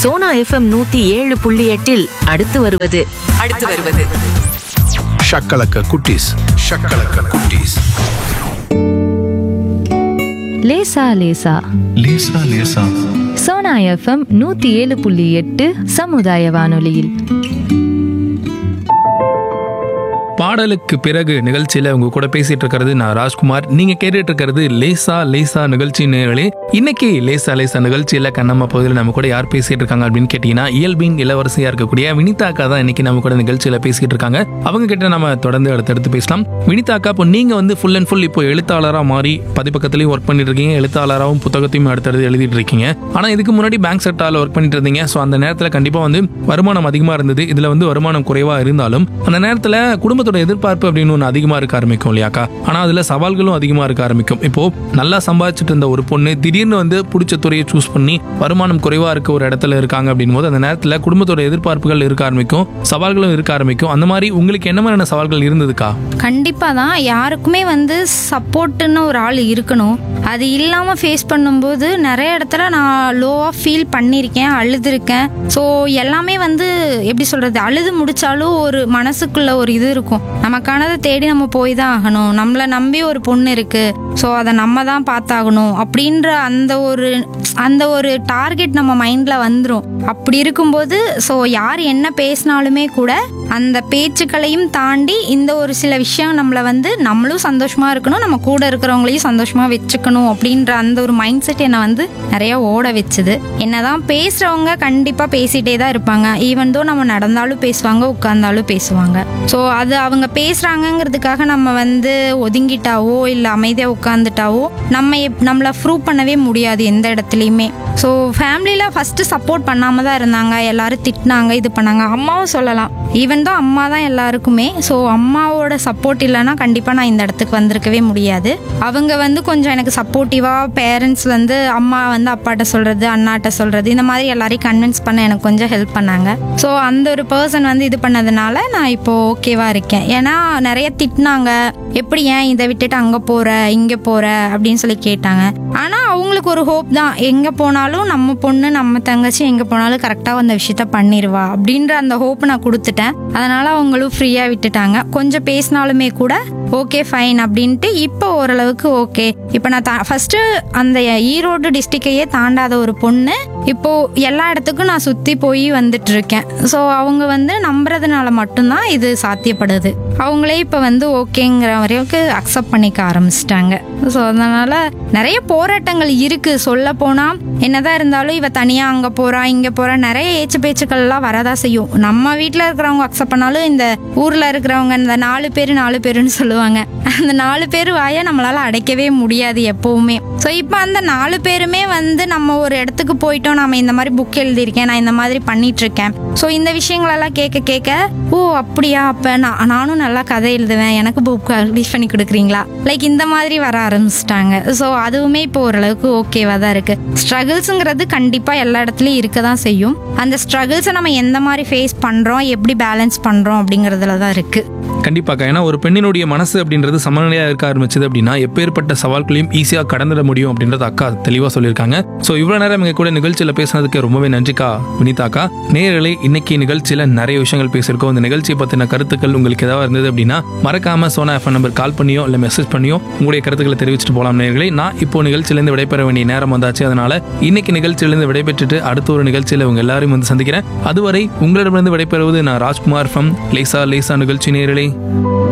Sona FM நூத்தி ஏழு புள்ளி எட்டில் அடுத்து வருவது அடுத்து வருவது ஷக்கலக்க குட்டீஸ் ஷக்கலக்க குட்டீஸ் லேசா லேசா லேசா லேசா சோனா எஃப்எம் நூத்தி ஏழு புள்ளி எட்டு சமுதாய வானொலியில் பாடலுக்கு பிறகு நிகழ்ச்சியில உங்க கூட பேசிட்டு இருக்கிறது நான் ராஜ்குமார் நீங்க கேட்டுட்டு இருக்கிறது லேசா லேசா நிகழ்ச்சி நேர்களே இன்னைக்கு லேசா லேசா நிகழ்ச்சியில கண்ணம்மா பகுதியில் நம்ம கூட யார் பேசிட்டு இருக்காங்க அப்படின்னு கேட்டீங்கன்னா இயல்பின் இளவரசியா இருக்கக்கூடிய வினிதா அக்கா தான் இன்னைக்கு நம்ம கூட நிகழ்ச்சியில பேசிட்டு இருக்காங்க அவங்க கிட்ட நம்ம தொடர்ந்து அடுத்தடுத்து பேசலாம் வினிதா அக்கா இப்போ நீங்க வந்து ஃபுல் அண்ட் ஃபுல் இப்போ எழுத்தாளரா மாறி பதிப்பக்கத்துலயும் ஒர்க் பண்ணிட்டு இருக்கீங்க எழுத்தாளராகவும் புத்தகத்தையும் அடுத்தடுத்து எழுதிட்டு இருக்கீங்க ஆனா இதுக்கு முன்னாடி பேங்க் செக்டார்ல ஒர்க் பண்ணிட்டு இருந்தீங்க ஸோ அந்த நேரத்தில் கண்டிப்பா வந்து வருமானம் அதிகமா இருந்தது இதுல வந்து வருமானம் குறைவா இருந்தாலும் அந்த நேரத்தில் குடும்பத்தோட எதிர்பார்ப்பு அப்படின்னு ஒன்று அதிகமா இருக்க ஆரம்பிக்கும் இல்லையாக்கா ஆனா அதுல சவால்களும் அதிகமா இருக்க ஆரம்பிக்கும் இப்போ நல்லா சம்பாதிச்சுட்டு இருந்த ஒரு பொண்ணு திடீர்னு வந்து பிடிச்ச துறையை சூஸ் பண்ணி வருமானம் குறைவா இருக்க ஒரு இடத்துல இருக்காங்க அப்படின் போது அந்த நேரத்தில் குடும்பத்தோட எதிர்பார்ப்புகள் இருக்க ஆரம்பிக்கும் சவால்களும் இருக்க ஆரம்பிக்கும் அந்த மாதிரி உங்களுக்கு என்ன மாதிரியான சவால்கள் இருந்ததுக்கா கண்டிப்பாக தான் யாருக்குமே வந்து சப்போர்ட்டுன்னு ஒரு ஆள் இருக்கணும் அது இல்லாமல் ஃபேஸ் பண்ணும்போது நிறைய இடத்துல நான் லோவாக ஃபீல் பண்ணியிருக்கேன் அழுதுருக்கேன் ஸோ எல்லாமே வந்து எப்படி சொல்கிறது அழுது முடிச்சாலும் ஒரு மனசுக்குள்ள ஒரு இது இருக்கும் நமக்கானதை தேடி நம்ம போய் தான் ஆகணும் நம்மளை நம்பி ஒரு பொண்ணு இருக்குது ஸோ அதை நம்ம தான் பார்த்தாகணும் அப்படின்ற அந்த ஒரு அந்த ஒரு டார்கெட் நம்ம மைண்டில் வந்துடும் அப்படி இருக்கும்போது ஸோ யார் என்ன பேசினாலுமே கூட அந்த பேச்சுக்களையும் தாண்டி இந்த ஒரு சில விஷயம் நம்மளை வந்து நம்மளும் சந்தோஷமா இருக்கணும் நம்ம கூட இருக்கிறவங்களையும் சந்தோஷமா வச்சுக்கணும் அப்படின்ற அந்த ஒரு மைண்ட் செட் என்னை வந்து நிறைய ஓட வச்சுது என்னதான் பேசுறவங்க கண்டிப்பா பேசிட்டே தான் இருப்பாங்க ஈவன் தோ நம்ம நடந்தாலும் பேசுவாங்க உட்கார்ந்தாலும் பேசுவாங்க ஸோ அது அவங்க பேசுறாங்கங்கிறதுக்காக நம்ம வந்து ஒதுங்கிட்டாவோ இல்லை அமைதியாக உட்காந்துட்டாவோ நம்ம எப்- நம்மளை ப்ரூவ் பண்ணவே முடியாது எந்த இடத்துலையுமே ஸோ ஃபேமிலியில் ஃபஸ்ட்டு சப்போர்ட் பண்ணாமல் தான் இருந்தாங்க எல்லாரும் திட்டினாங்க இது பண்ணாங்க அம்மாவும் சொல்லலாம் ஈவன் தான் அம்மா தான் எல்லாருக்குமே ஸோ அம்மாவோட சப்போர்ட் இல்லைன்னா கண்டிப்பாக நான் இந்த இடத்துக்கு வந்திருக்கவே முடியாது அவங்க வந்து கொஞ்சம் எனக்கு சப்போர்ட்டிவாக பேரண்ட்ஸ் வந்து அம்மா வந்து அப்பாட்ட சொல்கிறது அண்ணாட்ட சொல்கிறது இந்த மாதிரி எல்லாரையும் கன்வின்ஸ் பண்ண எனக்கு கொஞ்சம் ஹெல்ப் பண்ணாங்க ஸோ அந்த ஒரு பர்சன் வந்து இது பண்ணதுனால நான் இப்போ ஓகேவா இருக்கேன் ஏன்னா நிறைய திட்டினாங்க எப்படி ஏன் இதை விட்டுட்டு அங்கே போகிற இங்கே போகிற அப்படின்னு சொல்லி கேட்டாங்க ஆனால் அவங்களுக்கு ஒரு ஹோப் தான் எங்கே போனாலும் நம்ம பொண்ணு நம்ம தங்கச்சி எங்கே போனாலும் கரெக்டாக அந்த விஷயத்த பண்ணிடுவா அப்படின்ற அந்த ஹோப் நான் கொடுத்துட்டேன் அதனால அவங்களும் ஃப்ரீயாக விட்டுட்டாங்க கொஞ்சம் பேசினாலுமே கூட ஓகே ஃபைன் அப்படின்ட்டு இப்போ ஓரளவுக்கு ஓகே இப்போ நான் தா ஃபஸ்ட்டு அந்த ஈரோடு டிஸ்ட்ரிக்டையே தாண்டாத ஒரு பொண்ணு இப்போ எல்லா இடத்துக்கும் நான் சுற்றி போய் வந்துட்டு இருக்கேன் ஸோ அவங்க வந்து நம்புறதுனால மட்டும்தான் இது சாத்தியப்படுது அவங்களே இப்போ வந்து ஓகேங்கிற வரைக்கும் அக்செப்ட் பண்ணிக்க ஆரம்பிச்சிட்டாங்க ஸோ அதனால நிறைய போராட்டங்கள் இருக்கு சொல்ல போனா என்னதான் இருந்தாலும் இவ தனியா அங்க போறா இங்க போறா நிறைய ஏச்சு பேச்சுக்கள்லாம் வரதா செய்யும் நம்ம வீட்டில் இருக்கிறவங்க அக்செப்ட் பண்ணாலும் இந்த ஊர்ல இருக்கிறவங்க இந்த நாலு பேர் நாலு பேருன்னு சொல்லுவாங்க அந்த நாலு பேர் வாயை நம்மளால அடைக்கவே முடியாது எப்பவுமே ஸோ இப்போ அந்த நாலு பேருமே வந்து நம்ம ஒரு இடத்துக்கு போயிட்டோம் நம்ம இந்த மாதிரி புக் எழுதியிருக்கேன் நான் இந்த மாதிரி பண்ணிட்டு இருக்கேன் ஸோ இந்த விஷயங்களெல்லாம் கேட்க கேட்க ஓ அப்படியா அப்போ நான் நானும் நல்லா கதை எழுதுவேன் எனக்கு புக் ரிலீஸ் பண்ணி கொடுக்குறீங்களா லைக் இந்த மாதிரி வர ஆரம்பிச்சிட்டாங்க ஸோ அதுவுமே இப்போ ஓரளவுக்கு ஓகேவா தான் இருக்கு ஸ்ட்ரகிள்ஸுங்கிறது கண்டிப்பாக எல்லா இடத்துலையும் இருக்க தான் செய்யும் அந்த ஸ்ட்ரகிள்ஸை நம்ம எந்த மாதிரி ஃபேஸ் பண்ணுறோம் எப்படி பேலன்ஸ் பண்ணுறோம் அப்படிங்கிறதுல தான் இருக்குது கண்டிப்பாக ஏன்னா ஒரு பெண்ணினுடைய மனசு அப்படின்றது சமநிலையாக இருக்க ஆரம்பிச்சது அப்படின்னா எப்பேற்பட்ட சவால்களையும் ஈஸியாக கடந்துட முடியும் அப்படின்றத அக்கா தெளிவாக சொல்லியிருக்காங்க ஸோ இவ்வளோ நேரம் எங்க கூட நிகழ்ச்சியில் பேசுனதுக்கு ரொம்பவே நன்றிக்கா வினிதாக்கா நேயர்களே இன்னைக்கு நிகழ்ச்சியில் நிறைய விஷயங்கள் பேசியிருக்கோம் இந்த நிகழ்ச்சியை பற்றின கருத்துக்கள் உங்களுக்கு ஏதாவது இருந்தது அப்படின்னா மறக்காம சோனா எஃப்எம் நம்பர் கால் பண்ணியோ இல்லை மெசேஜ் பண்ணியோ உங்களுடைய கருத்துக்களை தெரிவிச்சுட்டு போகலாம் நேயர்களே நான் இப்போ நிகழ்ச்சியிலேருந்து விடைபெற வேண்டிய நேரம் வந்தாச்சு அதனால இன்னைக்கு நிகழ்ச்சியிலேருந்து விடைபெற்றுட்டு அடுத்த ஒரு நிகழ்ச்சியில் உங்க எல்லாரையும் வந்து சந்திக்கிறேன் அதுவரை உங்களிடமிருந்து விடைபெறுவது நான் ராஜ்குமார் ஃப்ரம் லேசா லேசா நிகழ்ச்சி நேயர்களே